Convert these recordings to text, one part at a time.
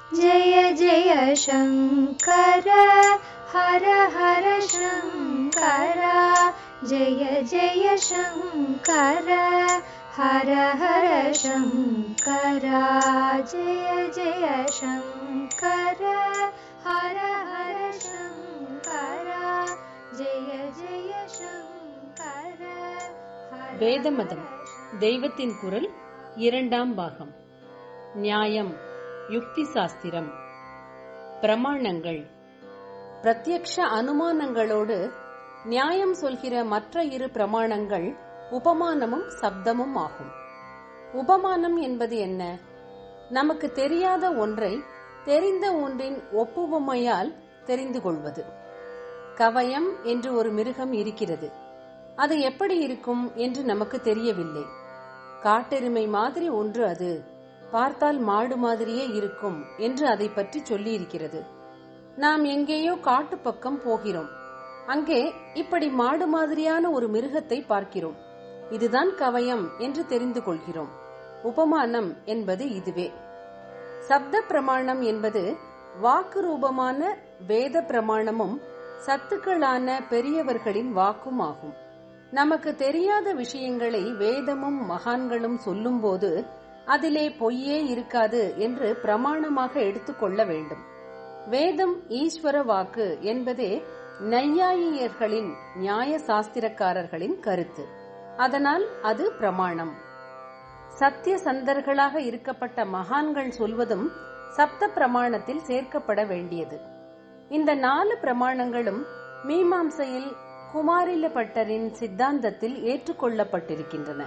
जय जय शङ्कर हर हर शङ्कर जय जय शङ्कर हर हर शङ्कर जय जय शङ्कर हर हर शङ्कर जय जय शङ्कर हर வேதமதம் தெய்வத்தின் குரல் இரண்டாம் பாகம் நியாயம் யுக்தி சாஸ்திரம் பிரமாணங்கள் பிரத்யக்ஷ அனுமானங்களோடு நியாயம் சொல்கிற மற்ற இரு பிரமாணங்கள் உபமானமும் சப்தமும் ஆகும் உபமானம் என்பது என்ன நமக்கு தெரியாத ஒன்றை தெரிந்த ஒன்றின் ஒப்புவமையால் தெரிந்து கொள்வது கவயம் என்று ஒரு மிருகம் இருக்கிறது அது எப்படி இருக்கும் என்று நமக்கு தெரியவில்லை காட்டெருமை மாதிரி ஒன்று அது பார்த்தால் மாடு மாதிரியே இருக்கும் என்று அதை பற்றி சொல்லியிருக்கிறது நாம் எங்கேயோ காட்டு பக்கம் போகிறோம் அங்கே இப்படி மாடு மாதிரியான ஒரு மிருகத்தை பார்க்கிறோம் இதுதான் கவயம் என்று தெரிந்து கொள்கிறோம் உபமானம் என்பது இதுவே சப்த பிரமாணம் என்பது வாக்கு ரூபமான வேத பிரமாணமும் சத்துக்களான பெரியவர்களின் வாக்கும் ஆகும் நமக்கு தெரியாத விஷயங்களை வேதமும் மகான்களும் சொல்லும்போது அதிலே பொய்யே இருக்காது என்று பிரமாணமாக எடுத்துக்கொள்ள வேண்டும் வேதம் ஈஸ்வர வாக்கு என்பதே நையாயியர்களின் நியாய சாஸ்திரக்காரர்களின் கருத்து அதனால் அது பிரமாணம் சத்திய சந்தர்களாக இருக்கப்பட்ட மகான்கள் சொல்வதும் சப்த பிரமாணத்தில் சேர்க்கப்பட வேண்டியது இந்த நாலு பிரமாணங்களும் மீமாம்சையில் குமாரில பட்டரின் சித்தாந்தத்தில் ஏற்றுக்கொள்ளப்பட்டிருக்கின்றன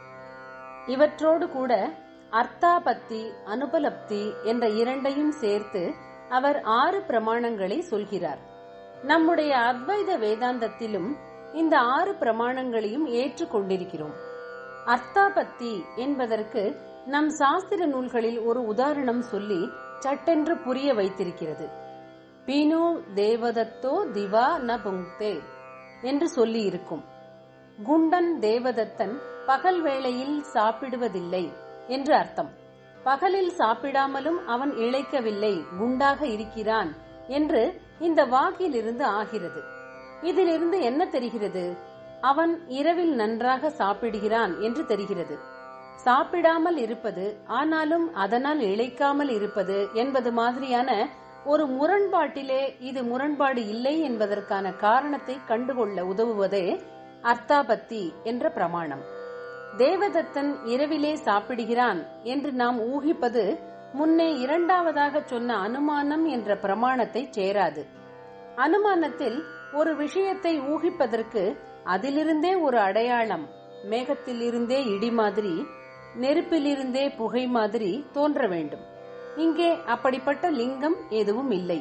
இவற்றோடு கூட அர்த்தாபத்தி அனுபலப்தி என்ற இரண்டையும் சேர்த்து அவர் ஆறு பிரமாணங்களை சொல்கிறார் நம்முடைய அத்வைத வேதாந்தத்திலும் இந்த ஆறு பிரமாணங்களையும் ஏற்றுக்கொண்டிருக்கிறோம் அர்த்தாபத்தி என்பதற்கு நம் சாஸ்திர நூல்களில் ஒரு உதாரணம் சொல்லி சட்டென்று புரிய வைத்திருக்கிறது பீனோ தேவதத்தோ திவா ந புங்தே என்று சொல்லி இருக்கும் குண்டன் தேவதத்தன் பகல் வேளையில் சாப்பிடுவதில்லை என்று அர்த்தம் பகலில் சாப்பிடாமலும் அவன் இழைக்கவில்லை குண்டாக இருக்கிறான் என்று இந்த வாக்கிலிருந்து ஆகிறது இதிலிருந்து என்ன தெரிகிறது அவன் இரவில் நன்றாக சாப்பிடுகிறான் என்று தெரிகிறது சாப்பிடாமல் இருப்பது ஆனாலும் அதனால் இழைக்காமல் இருப்பது என்பது மாதிரியான ஒரு முரண்பாட்டிலே இது முரண்பாடு இல்லை என்பதற்கான காரணத்தை கண்டுகொள்ள உதவுவதே அர்த்தாபத்தி என்ற பிரமாணம் தேவதத்தன் இரவிலே சாப்பிடுகிறான் என்று நாம் ஊகிப்பது முன்னே இரண்டாவதாக சொன்ன அனுமானம் என்ற பிரமாணத்தை சேராது அனுமானத்தில் ஒரு விஷயத்தை ஊகிப்பதற்கு அதிலிருந்தே ஒரு அடையாளம் மேகத்திலிருந்தே இடி மாதிரி நெருப்பிலிருந்தே புகை மாதிரி தோன்ற வேண்டும் இங்கே அப்படிப்பட்ட லிங்கம் எதுவும் இல்லை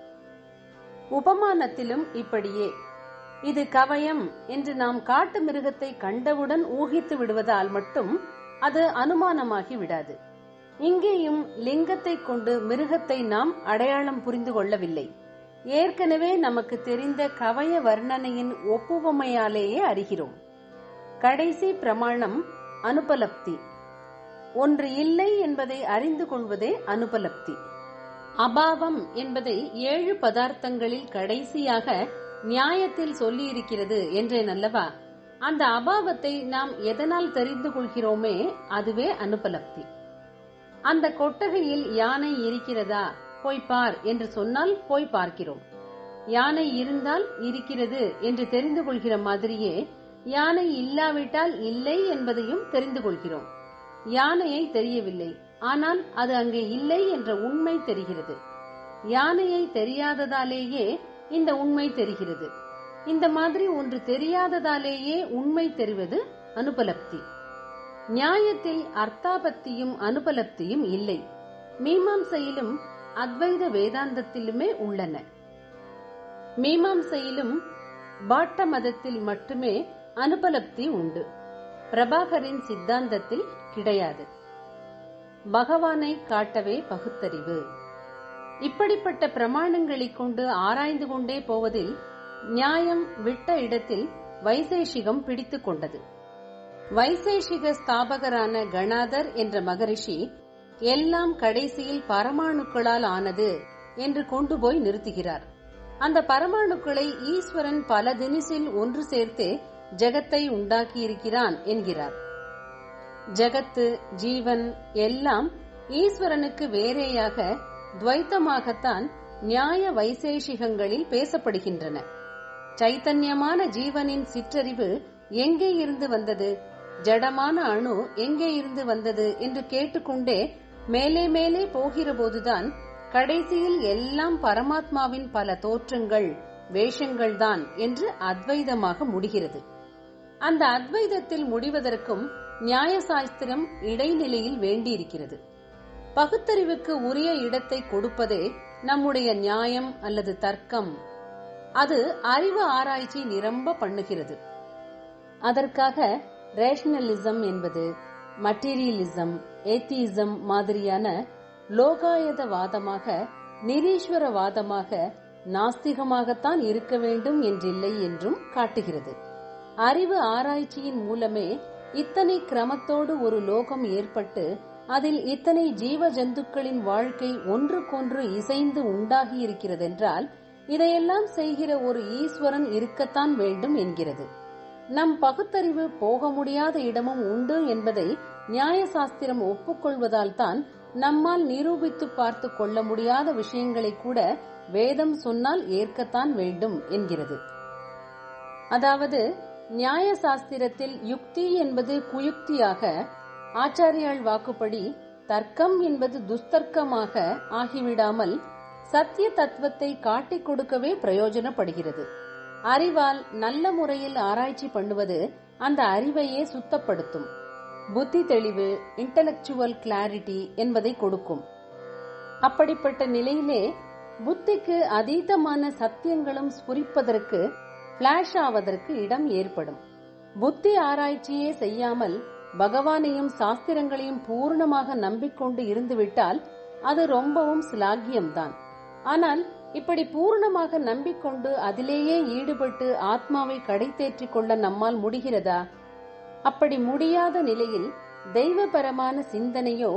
உபமானத்திலும் இப்படியே இது கவயம் என்று நாம் காட்டு மிருகத்தை கண்டவுடன் ஊகித்து விடுவதால் மட்டும் அது அனுமானமாகி விடாது இங்கேயும் லிங்கத்தை கொண்டு மிருகத்தை நாம் அடையாளம் புரிந்து கொள்ளவில்லை ஏற்கனவே நமக்கு தெரிந்த கவய வர்ணனையின் ஒப்புவமையாலேயே அறிகிறோம் கடைசி பிரமாணம் அனுபலப்தி ஒன்று இல்லை என்பதை அறிந்து கொள்வதே அனுபலப்தி அபாவம் என்பதை ஏழு பதார்த்தங்களில் கடைசியாக நியாயத்தில் சொல்லியிருக்கிறது என்றேன் அல்லவா அந்த அபாவத்தை நாம் எதனால் தெரிந்து கொள்கிறோமே அதுவே அனுபலப்தி அந்த கொட்டகையில் யானை இருக்கிறதா போய் பார் என்று சொன்னால் போய் பார்க்கிறோம் யானை இருந்தால் இருக்கிறது என்று தெரிந்து கொள்கிற மாதிரியே யானை இல்லாவிட்டால் இல்லை என்பதையும் தெரிந்து கொள்கிறோம் யானையை தெரியவில்லை ஆனால் அது அங்கே இல்லை என்ற உண்மை தெரிகிறது யானையை தெரியாததாலேயே இந்த உண்மை தெரிகிறது இந்த மாதிரி ஒன்று தெரியாததாலேயே உண்மை தெரிவது அனுபலப்தி நியாயத்தில் அர்த்தாபத்தியும் அனுபலப்தியும் இல்லை மீமாம்சையிலும் அத்வைத வேதாந்தத்திலுமே உள்ளன மீமாம்சையிலும் பாட்ட மதத்தில் மட்டுமே அனுபலப்தி உண்டு பிரபாகரின் சித்தாந்தத்தில் கிடையாது பகவானை காட்டவே பகுத்தறிவு இப்படிப்பட்ட பிரமாணங்களைக் கொண்டு ஆராய்ந்து கொண்டே போவதில் நியாயம் விட்ட இடத்தில் வைசேஷிகம் பிடித்துக் கொண்டது வைசேஷிக ஸ்தாபகரான கணாதர் என்ற மகரிஷி எல்லாம் கடைசியில் பரமாணுக்களால் ஆனது என்று கொண்டு போய் நிறுத்துகிறார் அந்த பரமாணுக்களை ஈஸ்வரன் பல தினிசில் ஒன்று சேர்த்தே ஜெகத்தை உண்டாக்கியிருக்கிறான் என்கிறார் ஜெகத்து ஜீவன் எல்லாம் ஈஸ்வரனுக்கு வேறேயாக துவைத்தமாகத்தான் நியாய வைசேஷிகங்களில் பேசப்படுகின்றன சைத்தன்யமான ஜீவனின் சிற்றறிவு எங்கே இருந்து வந்தது ஜடமான அணு எங்கே இருந்து வந்தது என்று கேட்டுக்கொண்டே மேலே மேலே போகிற போதுதான் கடைசியில் எல்லாம் பரமாத்மாவின் பல தோற்றங்கள் வேஷங்கள்தான் என்று அத்வைதமாக முடிகிறது அந்த அத்வைதத்தில் முடிவதற்கும் நியாயசாஸ்திரம் இடைநிலையில் வேண்டியிருக்கிறது பகுத்தறிவுக்கு உரிய இடத்தை கொடுப்பதே நம்முடைய நியாயம் அல்லது தர்க்கம் அது அறிவு ஆராய்ச்சி நிரம்ப பண்ணுகிறது அதற்காக ரேஷனலிசம் என்பது மட்டீரியலிசம் ஏத்தியிசம் மாதிரியான லோகாயதவாதமாக நிரீஸ்வரவாதமாக நாஸ்திகமாகத்தான் இருக்க வேண்டும் என்றில்லை என்றும் காட்டுகிறது அறிவு ஆராய்ச்சியின் மூலமே இத்தனை கிரமத்தோடு ஒரு லோகம் ஏற்பட்டு அதில் இத்தனை ஜீவ ஜந்துக்களின் வாழ்க்கை ஒன்றுக்கொன்று இசைந்து உண்டாகி இருக்கிறதென்றால் இதையெல்லாம் செய்கிற ஒரு ஈஸ்வரன் இருக்கத்தான் வேண்டும் என்கிறது நம் பகுத்தறிவு போக முடியாத இடமும் உண்டு என்பதை நியாயசாஸ்திரம் ஒப்புக்கொள்வதால் தான் நம்மால் நிரூபித்து பார்த்து கொள்ள முடியாத விஷயங்களை கூட வேதம் சொன்னால் ஏற்கத்தான் வேண்டும் என்கிறது அதாவது நியாய சாஸ்திரத்தில் யுக்தி என்பது குயுக்தியாக ஆச்சாரியால் வாக்குப்படி தர்க்கம் என்பது துஸ்தர்க்கமாக ஆகிவிடாமல் சத்திய தத்துவத்தை காட்டிக் கொடுக்கவே பிரயோஜனப்படுகிறது அறிவால் நல்ல முறையில் ஆராய்ச்சி பண்ணுவது அந்த அறிவையே சுத்தப்படுத்தும் புத்தி தெளிவு இன்டலெக்சுவல் கிளாரிட்டி என்பதை கொடுக்கும் அப்படிப்பட்ட நிலையிலே புத்திக்கு அதீதமான சத்தியங்களும் ஸ்புரிப்பதற்கு பிளாஷ் ஆவதற்கு இடம் ஏற்படும் புத்தி ஆராய்ச்சியே செய்யாமல் பகவானையும் சாஸ்திரங்களையும் பூர்ணமாக நம்பிக்கொண்டு இருந்துவிட்டால் அது ரொம்பவும் சிலாகியம்தான் ஆனால் இப்படி பூர்ணமாக நம்பிக்கொண்டு அதிலேயே ஈடுபட்டு ஆத்மாவை கடை தேற்றிக் கொள்ள நம்மால் முடிகிறதா அப்படி முடியாத நிலையில் தெய்வபரமான சிந்தனையோ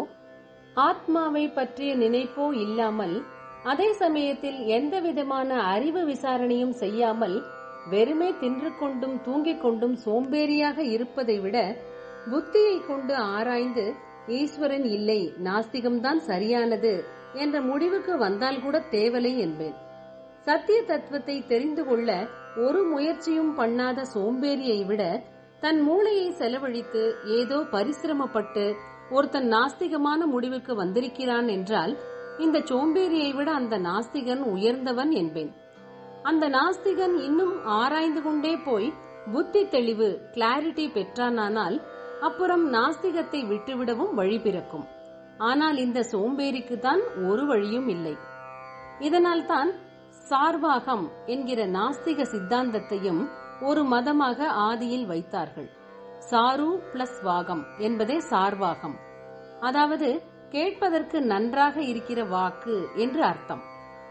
ஆத்மாவை பற்றிய நினைப்போ இல்லாமல் அதே சமயத்தில் எந்த விதமான அறிவு விசாரணையும் செய்யாமல் வெறுமே தின்று கொண்டும் தூங்கிக் கொண்டும் சோம்பேறியாக இருப்பதை விட புத்தியை கொண்டு ஆராய்ந்து ஈஸ்வரன் இல்லை நாஸ்திகம்தான் சரியானது என்ற முடிவுக்கு வந்தால் கூட தேவலை என்பேன் சத்திய தத்துவத்தை தெரிந்து கொள்ள ஒரு முயற்சியும் பண்ணாத சோம்பேறியை விட தன் மூளையை செலவழித்து ஏதோ பரிசிரமப்பட்டு ஒருத்தன் நாஸ்திகமான முடிவுக்கு வந்திருக்கிறான் என்றால் இந்த சோம்பேறியை விட அந்த நாஸ்திகன் உயர்ந்தவன் என்பேன் அந்த நாஸ்திகன் இன்னும் ஆராய்ந்து கொண்டே போய் புத்தி தெளிவு கிளாரிட்டி பெற்றானானால் அப்புறம் நாஸ்திகத்தை விட்டுவிடவும் வழி பிறக்கும் ஆனால் இந்த சோம்பேறிக்கு தான் ஒரு வழியும் இல்லை இதனால் தான் சார்வாகம் என்கிற நாஸ்திக சித்தாந்தத்தையும் ஒரு மதமாக ஆதியில் வைத்தார்கள் சாரு பிளஸ் வாகம் என்பதே சார்வாகம் அதாவது கேட்பதற்கு நன்றாக இருக்கிற வாக்கு என்று அர்த்தம்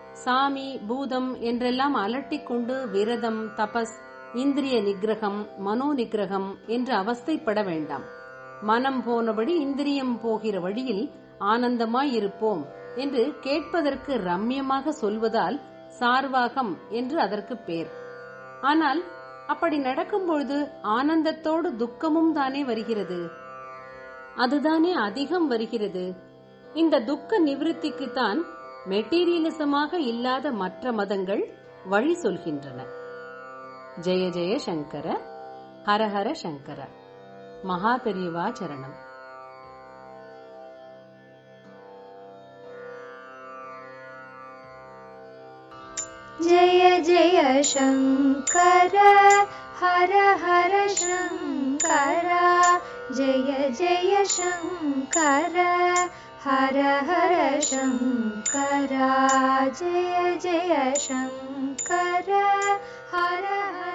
சாமி பூதம் என்றெல்லாம் அலட்டிக் கொண்டு விரதம் தபஸ் இந்திரிய நிகிரகம் மனோ நிகிரகம் என்று அவஸ்தைப்பட வேண்டாம் மனம் போனபடி இந்திரியம் போகிற வழியில் ஆனந்தமாய் இருப்போம் என்று கேட்பதற்கு ரம்யமாக சொல்வதால் சார்வாகம் என்று அதற்கு பேர் ஆனால் அப்படி நடக்கும் பொழுது ஆனந்தத்தோடு துக்கமும் தானே வருகிறது அதுதானே அதிகம் வருகிறது இந்த துக்க நிவிருத்திக்கு தான் மெட்டீரியலிசமாக இல்லாத மற்ற மதங்கள் வழி சொல்கின்றன ஜெய ஜெய சங்கர ஹரஹர சங்கர மகா பெரியவா சரணம் जय जय शङ्कर हर हर शङ्कर जय जय शङ्कर हर हर शङ्कर जय जय शङ्कर हर हर